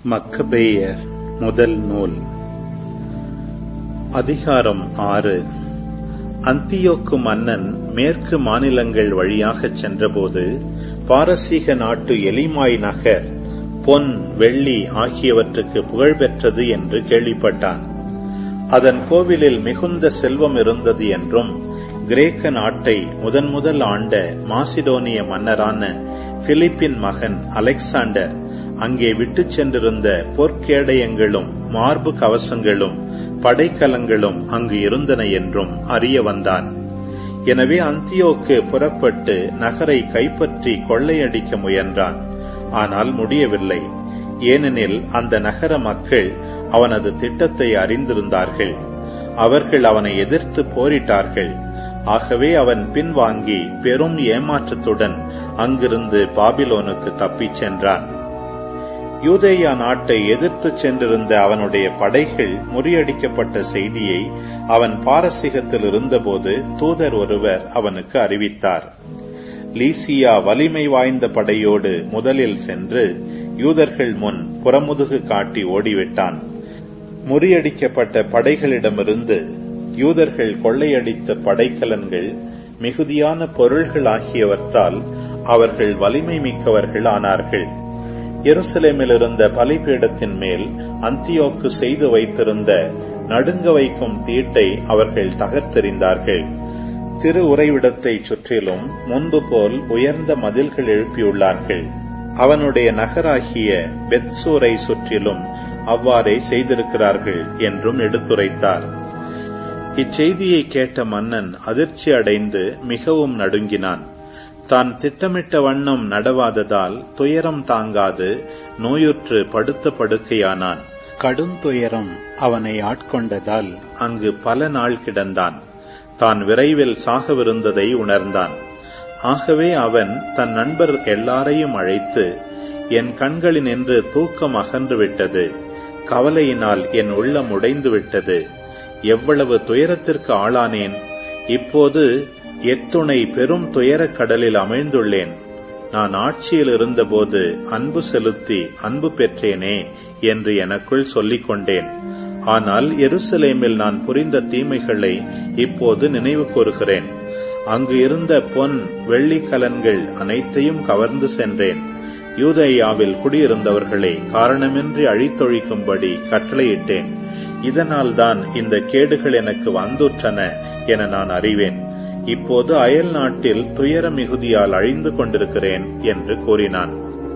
மக்கபேயர் முதல் நூல் அதிகாரம் ஆறு அந்தியோக்கு மன்னன் மேற்கு மாநிலங்கள் வழியாகச் சென்றபோது பாரசீக நாட்டு எலிமாய் நகர் பொன் வெள்ளி ஆகியவற்றுக்கு புகழ்பெற்றது என்று கேள்விப்பட்டான் அதன் கோவிலில் மிகுந்த செல்வம் இருந்தது என்றும் கிரேக்க நாட்டை முதன் முதல் ஆண்ட மாசிடோனிய மன்னரான பிலிப்பின் மகன் அலெக்சாண்டர் அங்கே விட்டுச் சென்றிருந்த பொற்கேடயங்களும் மார்பு கவசங்களும் படைக்கலங்களும் அங்கு இருந்தன என்றும் அறிய வந்தான் எனவே அந்தியோக்கு புறப்பட்டு நகரை கைப்பற்றி கொள்ளையடிக்க முயன்றான் ஆனால் முடியவில்லை ஏனெனில் அந்த நகர மக்கள் அவனது திட்டத்தை அறிந்திருந்தார்கள் அவர்கள் அவனை எதிர்த்து போரிட்டார்கள் ஆகவே அவன் பின்வாங்கி பெரும் ஏமாற்றத்துடன் அங்கிருந்து பாபிலோனுக்கு தப்பிச் சென்றான் யூதேயா நாட்டை எதிர்த்துச் சென்றிருந்த அவனுடைய படைகள் முறியடிக்கப்பட்ட செய்தியை அவன் பாரசீகத்தில் இருந்தபோது தூதர் ஒருவர் அவனுக்கு அறிவித்தார் லீசியா வலிமை வாய்ந்த படையோடு முதலில் சென்று யூதர்கள் முன் புறமுதுகு காட்டி ஓடிவிட்டான் முறியடிக்கப்பட்ட படைகளிடமிருந்து யூதர்கள் கொள்ளையடித்த படைக்கலன்கள் மிகுதியான பொருள்கள் ஆகியவற்றால் அவர்கள் வலிமை மிக்கவர்கள் ஆனார்கள் எருசலேமில் இருந்த பலிபீடத்தின் மேல் அந்தியோக்கு செய்து வைத்திருந்த நடுங்க வைக்கும் தீட்டை அவர்கள் தகர்த்தெறிந்தார்கள் திரு உறைவிடத்தை சுற்றிலும் முன்பு போல் உயர்ந்த மதில்கள் எழுப்பியுள்ளார்கள் அவனுடைய நகராகிய பெத்சூரை சுற்றிலும் அவ்வாறே செய்திருக்கிறார்கள் என்றும் எடுத்துரைத்தார் இச்செய்தியை கேட்ட மன்னன் அதிர்ச்சி அடைந்து மிகவும் நடுங்கினான் தான் திட்டமிட்ட வண்ணம் நடவாததால் துயரம் தாங்காது நோயுற்று படுத்த படுக்கையானான் கடும் துயரம் அவனை ஆட்கொண்டதால் அங்கு பல நாள் கிடந்தான் தான் விரைவில் சாகவிருந்ததை உணர்ந்தான் ஆகவே அவன் தன் நண்பர் எல்லாரையும் அழைத்து என் கண்களினின்று தூக்கம் அகன்று விட்டது கவலையினால் என் உள்ளம் உடைந்து விட்டது எவ்வளவு துயரத்திற்கு ஆளானேன் இப்போது எத்துணை பெரும் துயரக் கடலில் அமிழ்ந்துள்ளேன் நான் ஆட்சியில் இருந்தபோது அன்பு செலுத்தி அன்பு பெற்றேனே என்று எனக்குள் சொல்லிக் கொண்டேன் ஆனால் எருசலேமில் நான் புரிந்த தீமைகளை இப்போது நினைவு கூறுகிறேன் அங்கு இருந்த பொன் வெள்ளி கலன்கள் அனைத்தையும் கவர்ந்து சென்றேன் யூதேயாவில் குடியிருந்தவர்களை காரணமின்றி அழித்தொழிக்கும்படி கட்டளையிட்டேன் இதனால்தான் இந்த கேடுகள் எனக்கு வந்துற்றன என நான் அறிவேன் இப்போது அயல் நாட்டில் துயர மிகுதியால் அழிந்து கொண்டிருக்கிறேன் என்று கூறினான்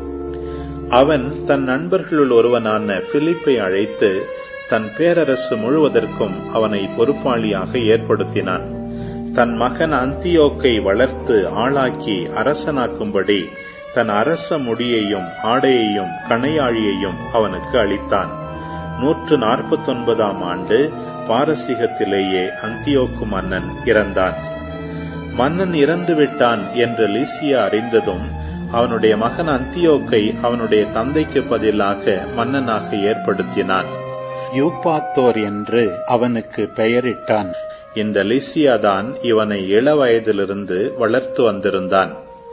அவன் தன் நண்பர்களுள் ஒருவனான பிலிப்பை அழைத்து தன் பேரரசு முழுவதற்கும் அவனை பொறுப்பாளியாக ஏற்படுத்தினான் தன் மகன் அந்தியோக்கை வளர்த்து ஆளாக்கி அரசனாக்கும்படி தன் அரச முடியையும் ஆடையையும் கணையாழியையும் அவனுக்கு அளித்தான் நூற்று நாற்பத்தொன்பதாம் ஆண்டு பாரசீகத்திலேயே அந்தியோக்கு மன்னன் இறந்தான் மன்னன் இறந்து விட்டான் என்று லிசியா அறிந்ததும் அவனுடைய மகன் அந்தியோக்கை அவனுடைய தந்தைக்கு பதிலாக மன்னனாக ஏற்படுத்தினான் யூபாத்தோர் என்று அவனுக்கு பெயரிட்டான் இந்த லிசியாதான் இவனை இளவயதிலிருந்து வளர்த்து வந்திருந்தான்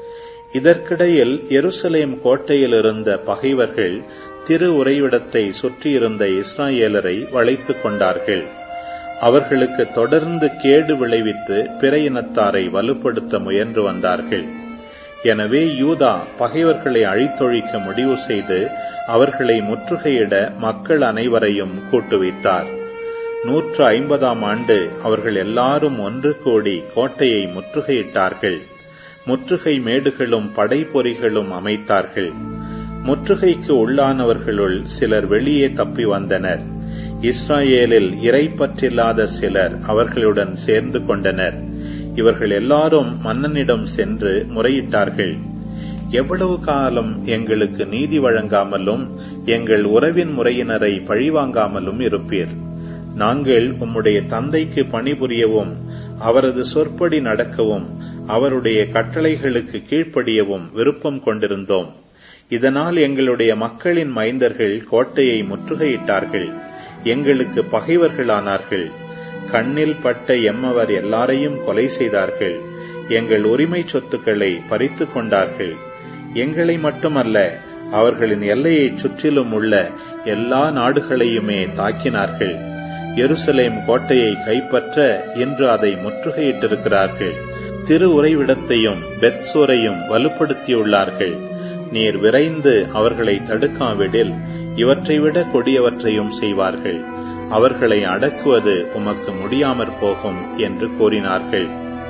இதற்கிடையில் எருசலேம் கோட்டையில் இருந்த பகைவர்கள் திரு உறைவிடத்தை சுற்றியிருந்த இஸ்ராயேலரை வளைத்துக் கொண்டார்கள் அவர்களுக்கு தொடர்ந்து கேடு விளைவித்து பிற இனத்தாரை வலுப்படுத்த முயன்று வந்தார்கள் எனவே யூதா பகைவர்களை அழித்தொழிக்க முடிவு செய்து அவர்களை முற்றுகையிட மக்கள் அனைவரையும் கூட்டுவித்தார் நூற்று ஐம்பதாம் ஆண்டு அவர்கள் எல்லாரும் ஒன்று கூடி கோட்டையை முற்றுகையிட்டார்கள் முற்றுகை மேடுகளும் படைப்பொறிகளும் அமைத்தார்கள் முற்றுகைக்கு உள்ளானவர்களுள் சிலர் வெளியே தப்பி வந்தனர் இஸ்ராயேலில் இறைப்பற்றில்லாத சிலர் அவர்களுடன் சேர்ந்து கொண்டனர் இவர்கள் எல்லாரும் மன்னனிடம் சென்று முறையிட்டார்கள் எவ்வளவு காலம் எங்களுக்கு நீதி வழங்காமலும் எங்கள் உறவின் முறையினரை பழிவாங்காமலும் இருப்பீர் நாங்கள் உம்முடைய தந்தைக்கு பணிபுரியவும் அவரது சொற்படி நடக்கவும் அவருடைய கட்டளைகளுக்கு கீழ்ப்படியவும் விருப்பம் கொண்டிருந்தோம் இதனால் எங்களுடைய மக்களின் மைந்தர்கள் கோட்டையை முற்றுகையிட்டார்கள் எங்களுக்கு பகைவர்களானார்கள் கண்ணில் பட்ட எம்மவர் எல்லாரையும் கொலை செய்தார்கள் எங்கள் உரிமை சொத்துக்களை பறித்து கொண்டார்கள் எங்களை மட்டுமல்ல அவர்களின் எல்லையைச் சுற்றிலும் உள்ள எல்லா நாடுகளையுமே தாக்கினார்கள் எருசலேம் கோட்டையை கைப்பற்ற இன்று அதை முற்றுகையிட்டிருக்கிறார்கள் திரு உறைவிடத்தையும் பெத்சோரையும் வலுப்படுத்தியுள்ளார்கள் நீர் விரைந்து அவர்களை தடுக்காவிடில் இவற்றை விட கொடியவற்றையும் செய்வார்கள் அவர்களை அடக்குவது உமக்கு முடியாமற் போகும் என்று கூறினார்கள்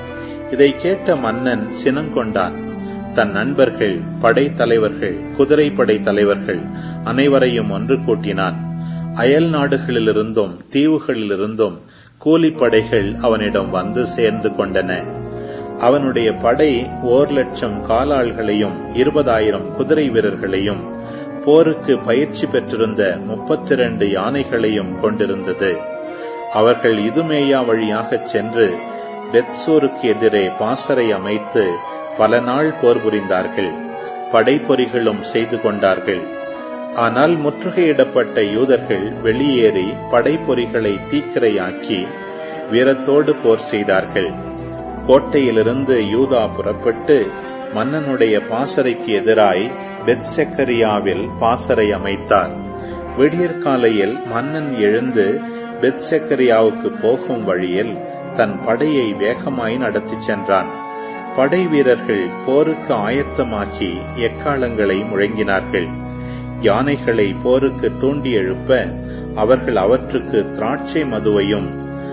இதை கேட்ட மன்னன் சினங்கொண்டான் தன் நண்பர்கள் படைத்தலைவர்கள் குதிரைப்படை தலைவர்கள் அனைவரையும் ஒன்று கூட்டினான் அயல் நாடுகளிலிருந்தும் தீவுகளிலிருந்தும் கூலிப்படைகள் அவனிடம் வந்து சேர்ந்து கொண்டன அவனுடைய படை ஓர் லட்சம் காலாள்களையும் இருபதாயிரம் குதிரை வீரர்களையும் போருக்கு பயிற்சி பெற்றிருந்த முப்பத்தி இரண்டு யானைகளையும் கொண்டிருந்தது அவர்கள் இதுமேயா வழியாகச் சென்று பெத்சோருக்கு எதிரே பாசறை அமைத்து பல நாள் போர் புரிந்தார்கள் படைப்பொறிகளும் செய்து கொண்டார்கள் ஆனால் முற்றுகையிடப்பட்ட யூதர்கள் வெளியேறி படைப்பொறிகளை தீக்கிரையாக்கி வீரத்தோடு போர் செய்தார்கள் கோட்டையிலிருந்து யூதா புறப்பட்டு மன்னனுடைய பாசறைக்கு எதிராய் பெத்செக்கரியாவில் பாசறை அமைத்தார் விடியற்காலையில் மன்னன் எழுந்து பெத்செக்கரியாவுக்கு போகும் வழியில் தன் படையை வேகமாய் நடத்திச் சென்றான் படை வீரர்கள் போருக்கு ஆயத்தமாக்கி எக்காலங்களை முழங்கினார்கள் யானைகளை போருக்கு தூண்டி எழுப்ப அவர்கள் அவற்றுக்கு திராட்சை மதுவையும்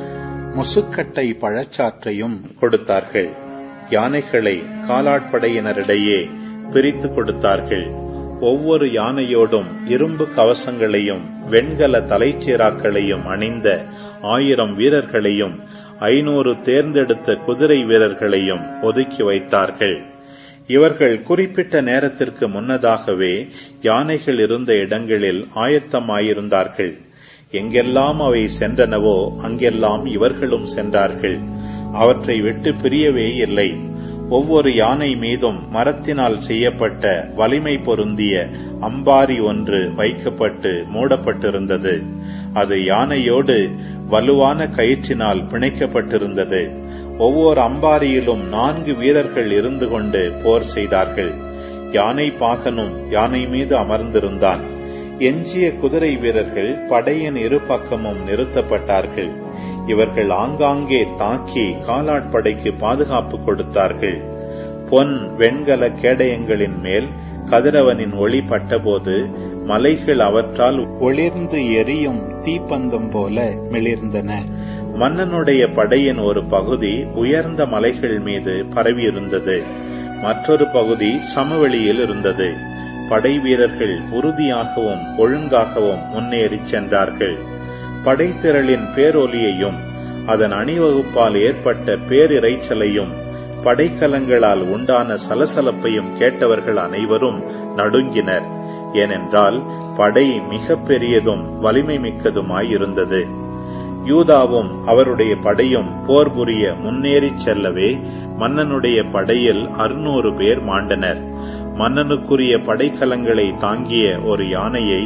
முசுக்கட்டை பழச்சாற்றையும் கொடுத்தார்கள் யானைகளை காலாட்படையினரிடையே பிரித்து கொடுத்தார்கள் ஒவ்வொரு யானையோடும் இரும்பு கவசங்களையும் வெண்கல தலைச்சீராக்களையும் அணிந்த ஆயிரம் வீரர்களையும் ஐநூறு தேர்ந்தெடுத்த குதிரை வீரர்களையும் ஒதுக்கி வைத்தார்கள் இவர்கள் குறிப்பிட்ட நேரத்திற்கு முன்னதாகவே யானைகள் இருந்த இடங்களில் ஆயத்தமாயிருந்தார்கள் எங்கெல்லாம் அவை சென்றனவோ அங்கெல்லாம் இவர்களும் சென்றார்கள் அவற்றை விட்டு பிரியவே இல்லை ஒவ்வொரு யானை மீதும் மரத்தினால் செய்யப்பட்ட வலிமை பொருந்திய அம்பாரி ஒன்று வைக்கப்பட்டு மூடப்பட்டிருந்தது அது யானையோடு வலுவான கயிற்றினால் பிணைக்கப்பட்டிருந்தது ஒவ்வொரு அம்பாரியிலும் நான்கு வீரர்கள் இருந்து கொண்டு போர் செய்தார்கள் யானை பாகனும் யானை மீது அமர்ந்திருந்தான் எஞ்சிய குதிரை வீரர்கள் படையின் இரு பக்கமும் நிறுத்தப்பட்டார்கள் இவர்கள் ஆங்காங்கே தாக்கி காலாட்படைக்கு பாதுகாப்பு கொடுத்தார்கள் பொன் வெண்கல கேடயங்களின் மேல் கதிரவனின் ஒளி பட்டபோது மலைகள் அவற்றால் ஒளிர்ந்து எரியும் தீப்பந்தம் போல மிளிர்ந்தன மன்னனுடைய படையின் ஒரு பகுதி உயர்ந்த மலைகள் மீது பரவியிருந்தது மற்றொரு பகுதி சமவெளியில் இருந்தது படை வீரர்கள் உறுதியாகவும் ஒழுங்காகவும் முன்னேறிச் சென்றார்கள் படைத்திரளின் பேரொலியையும் அதன் அணிவகுப்பால் ஏற்பட்ட பேரிரைச்சலையும் படைக்கலங்களால் உண்டான சலசலப்பையும் கேட்டவர்கள் அனைவரும் நடுங்கினர் ஏனென்றால் படை மிக பெரியதும் வலிமை மிக்கதுமாயிருந்தது யூதாவும் அவருடைய படையும் போர் புரிய முன்னேறிச் செல்லவே மன்னனுடைய படையில் அறுநூறு பேர் மாண்டனர் மன்னனுக்குரிய படைக்கலங்களை தாங்கிய ஒரு யானையை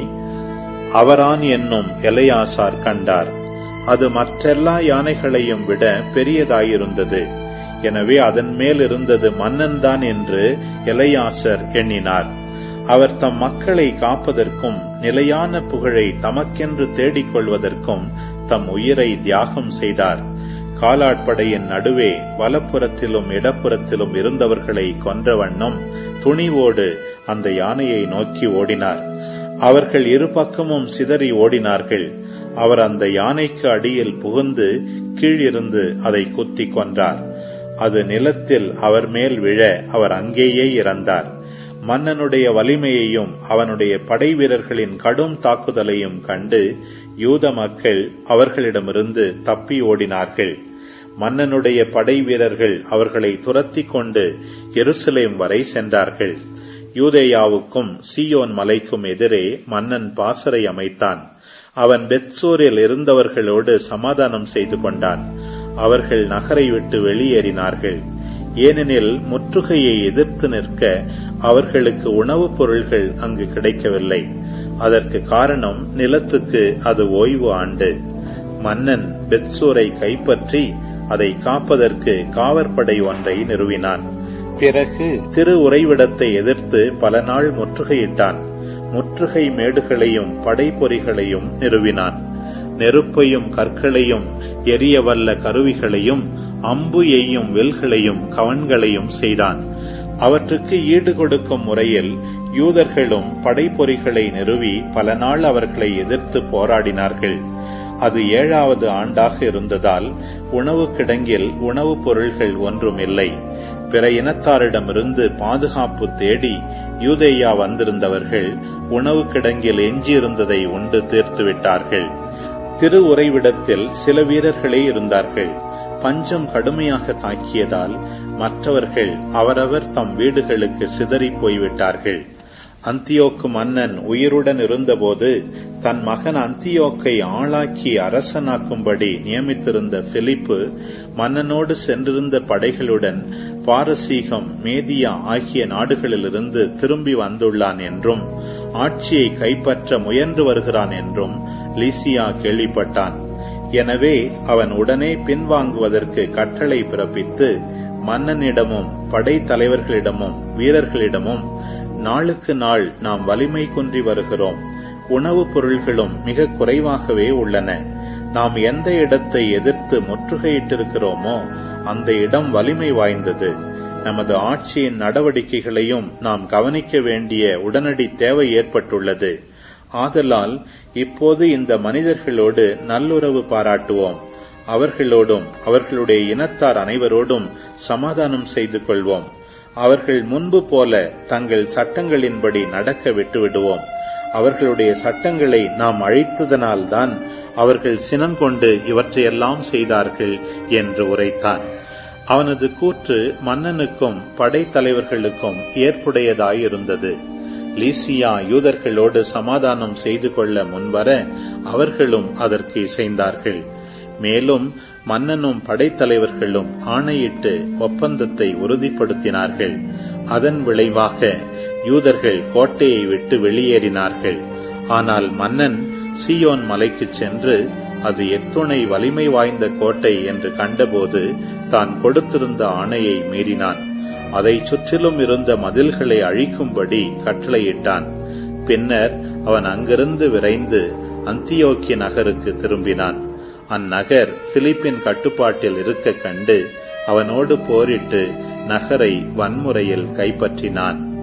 அவரான் என்னும் எலையாசார் கண்டார் அது மற்றெல்லா யானைகளையும் விட பெரியதாயிருந்தது எனவே அதன் மேல் இருந்தது மன்னன்தான் என்று எலையாசர் எண்ணினார் அவர் தம் மக்களை காப்பதற்கும் நிலையான புகழை தமக்கென்று தேடிக் கொள்வதற்கும் தம் உயிரை தியாகம் செய்தார் காலாட்படையின் நடுவே வலப்புறத்திலும் இடப்புறத்திலும் இருந்தவர்களை கொன்ற வண்ணம் துணிவோடு அந்த யானையை நோக்கி ஓடினார் அவர்கள் இரு பக்கமும் சிதறி ஓடினார்கள் அவர் அந்த யானைக்கு அடியில் புகுந்து கீழிருந்து அதை குத்தி கொன்றார் அது நிலத்தில் அவர் மேல் விழ அவர் அங்கேயே இறந்தார் மன்னனுடைய வலிமையையும் அவனுடைய படை வீரர்களின் கடும் தாக்குதலையும் கண்டு யூத மக்கள் அவர்களிடமிருந்து தப்பி ஓடினார்கள் மன்னனுடைய படை வீரர்கள் அவர்களை துரத்தி கொண்டு எருசலேம் வரை சென்றார்கள் யூதேயாவுக்கும் சியோன் மலைக்கும் எதிரே மன்னன் பாசறை அமைத்தான் அவன் பெத்சூரில் இருந்தவர்களோடு சமாதானம் செய்து கொண்டான் அவர்கள் நகரை விட்டு வெளியேறினார்கள் ஏனெனில் முற்றுகையை எதிர்த்து நிற்க அவர்களுக்கு உணவுப் பொருள்கள் அங்கு கிடைக்கவில்லை அதற்கு காரணம் நிலத்துக்கு அது ஓய்வு ஆண்டு மன்னன் பெத்சூரை கைப்பற்றி அதை காப்பதற்கு காவற்படை ஒன்றை நிறுவினான் பிறகு திரு உறைவிடத்தை எதிர்த்து பல நாள் முற்றுகையிட்டான் முற்றுகை மேடுகளையும் படைப்பொறிகளையும் நிறுவினான் நெருப்பையும் கற்களையும் எரியவல்ல கருவிகளையும் அம்பு எய்யும் வில்களையும் கவன்களையும் செய்தான் அவற்றுக்கு ஈடு கொடுக்கும் முறையில் யூதர்களும் படைப்பொறிகளை நிறுவி பல நாள் அவர்களை எதிர்த்து போராடினார்கள் அது ஏழாவது ஆண்டாக இருந்ததால் உணவு கிடங்கில் உணவுப் பொருள்கள் ஒன்றும் இல்லை பிற இனத்தாரிடமிருந்து பாதுகாப்பு தேடி யூதேயா வந்திருந்தவர்கள் உணவு கிடங்கில் எஞ்சியிருந்ததை உண்டு தீர்த்துவிட்டார்கள் திரு உறைவிடத்தில் சில வீரர்களே இருந்தார்கள் பஞ்சம் கடுமையாக தாக்கியதால் மற்றவர்கள் அவரவர் தம் வீடுகளுக்கு சிதறி போய்விட்டார்கள் அந்தியோக்கு மன்னன் உயிருடன் இருந்தபோது தன் மகன் அந்தியோக்கை ஆளாக்கி அரசனாக்கும்படி நியமித்திருந்த பிலிப்பு மன்னனோடு சென்றிருந்த படைகளுடன் பாரசீகம் மேதியா ஆகிய நாடுகளிலிருந்து திரும்பி வந்துள்ளான் என்றும் ஆட்சியை கைப்பற்ற முயன்று வருகிறான் என்றும் லீசியா கேள்விப்பட்டான் எனவே அவன் உடனே பின்வாங்குவதற்கு கட்டளை பிறப்பித்து மன்னனிடமும் படைத்தலைவர்களிடமும் வீரர்களிடமும் நாளுக்கு நாள் நாம் வலிமை குன்றி வருகிறோம் உணவுப் பொருள்களும் மிக குறைவாகவே உள்ளன நாம் எந்த இடத்தை எதிர்த்து முற்றுகையிட்டிருக்கிறோமோ அந்த இடம் வலிமை வாய்ந்தது நமது ஆட்சியின் நடவடிக்கைகளையும் நாம் கவனிக்க வேண்டிய உடனடி தேவை ஏற்பட்டுள்ளது ஆதலால் இப்போது இந்த மனிதர்களோடு நல்லுறவு பாராட்டுவோம் அவர்களோடும் அவர்களுடைய இனத்தார் அனைவரோடும் சமாதானம் செய்து கொள்வோம் அவர்கள் முன்பு போல தங்கள் சட்டங்களின்படி நடக்க விட்டுவிடுவோம் அவர்களுடைய சட்டங்களை நாம் அழித்ததனால்தான் அவர்கள் சினங்கொண்டு இவற்றையெல்லாம் செய்தார்கள் என்று உரைத்தான் அவனது கூற்று மன்னனுக்கும் படைத்தலைவர்களுக்கும் ஏற்புடையதாயிருந்தது லீசியா யூதர்களோடு சமாதானம் செய்து கொள்ள முன்வர அவர்களும் அதற்கு இசைந்தார்கள் மேலும் மன்னனும் படைத்தலைவர்களும் ஆணையிட்டு ஒப்பந்தத்தை உறுதிப்படுத்தினார்கள் அதன் விளைவாக யூதர்கள் கோட்டையை விட்டு வெளியேறினார்கள் ஆனால் மன்னன் சியோன் மலைக்குச் சென்று அது எத்துணை வலிமை வாய்ந்த கோட்டை என்று கண்டபோது தான் கொடுத்திருந்த ஆணையை மீறினான் அதை சுற்றிலும் இருந்த மதில்களை அழிக்கும்படி கட்டளையிட்டான் பின்னர் அவன் அங்கிருந்து விரைந்து அந்தியோக்கிய நகருக்கு திரும்பினான் அந்நகர் பிலிப்பின் கட்டுப்பாட்டில் இருக்க கண்டு அவனோடு போரிட்டு நகரை வன்முறையில் கைப்பற்றினான்